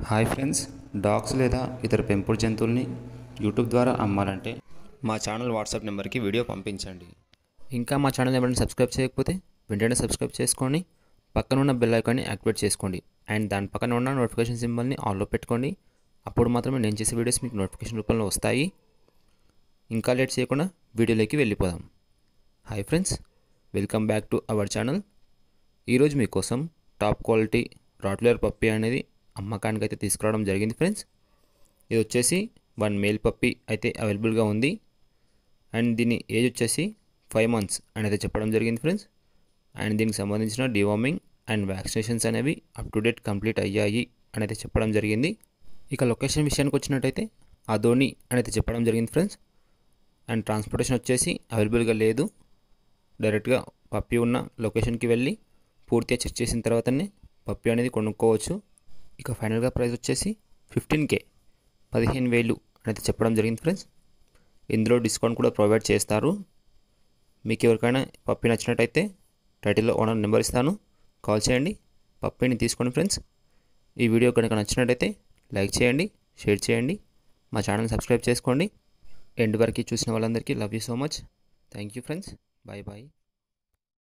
hi friends dogs లేదా ఇతర పెంపుడు జంతువుల్ని యూట్యూబ్ ద్వారా అమ్మాలంటే మా ఛానల్ వాట్సాప్ నెంబర్కి వీడియో పంపించండి ఇంకా మా ఛానల్ ఎవరైనా సబ్స్క్రైబ్ చేయకపోతే వెంటనే సబ్స్క్రైబ్ చేసుకోండి పక్కన ఉన్న బెల్ ఐకాన్ని యాక్టివేట్ చేసుకోండి అండ్ దాని పక్కన ఉన్న నోటిఫికేషన్ సింబల్ని ఆన్లో పెట్టుకోండి అప్పుడు మాత్రమే నేను చేసే వీడియోస్ మీకు నోటిఫికేషన్ రూపంలో వస్తాయి ఇంకా లేట్ చేయకుండా వీడియోలోకి వెళ్ళిపోదాం hi friends welcome back to our channel ఈరోజు మీకోసం టాప్ క్వాలిటీ రాట్లర్ పప్పీ అనేది అమ్మకానికి అయితే తీసుకురావడం జరిగింది ఫ్రెండ్స్ ఇది వచ్చేసి వన్ మేల్ పప్పీ అయితే అవైలబుల్గా ఉంది అండ్ దీని ఏజ్ వచ్చేసి ఫైవ్ మంత్స్ అని అయితే చెప్పడం జరిగింది ఫ్రెండ్స్ అండ్ దీనికి సంబంధించిన డివార్మింగ్ అండ్ వ్యాక్సినేషన్స్ అనేవి అప్ టు డేట్ కంప్లీట్ అయ్యాయి అని అయితే చెప్పడం జరిగింది ఇక లొకేషన్ విషయానికి వచ్చినట్టయితే అదోని అని అయితే చెప్పడం జరిగింది ఫ్రెండ్స్ అండ్ ట్రాన్స్పోర్టేషన్ వచ్చేసి అవైలబుల్గా లేదు డైరెక్ట్గా పప్పి ఉన్న లొకేషన్కి వెళ్ళి పూర్తిగా చెక్ చేసిన తర్వాతనే పప్పి అనేది కొనుక్కోవచ్చు ఇక ఫైనల్గా ప్రైస్ వచ్చేసి ఫిఫ్టీన్ కే పదిహేను వేలు అనేది చెప్పడం జరిగింది ఫ్రెండ్స్ ఇందులో డిస్కౌంట్ కూడా ప్రొవైడ్ చేస్తారు మీకు ఎవరికైనా పప్పి నచ్చినట్టయితే టైటిల్లో ఓనర్ నెంబర్ ఇస్తాను కాల్ చేయండి పప్పిని తీసుకోండి ఫ్రెండ్స్ ఈ వీడియో కనుక నచ్చినట్టయితే లైక్ చేయండి షేర్ చేయండి మా ఛానల్ సబ్స్క్రైబ్ చేసుకోండి ఎండ్ వరకు చూసిన వాళ్ళందరికీ love you so much thank you friends bye bye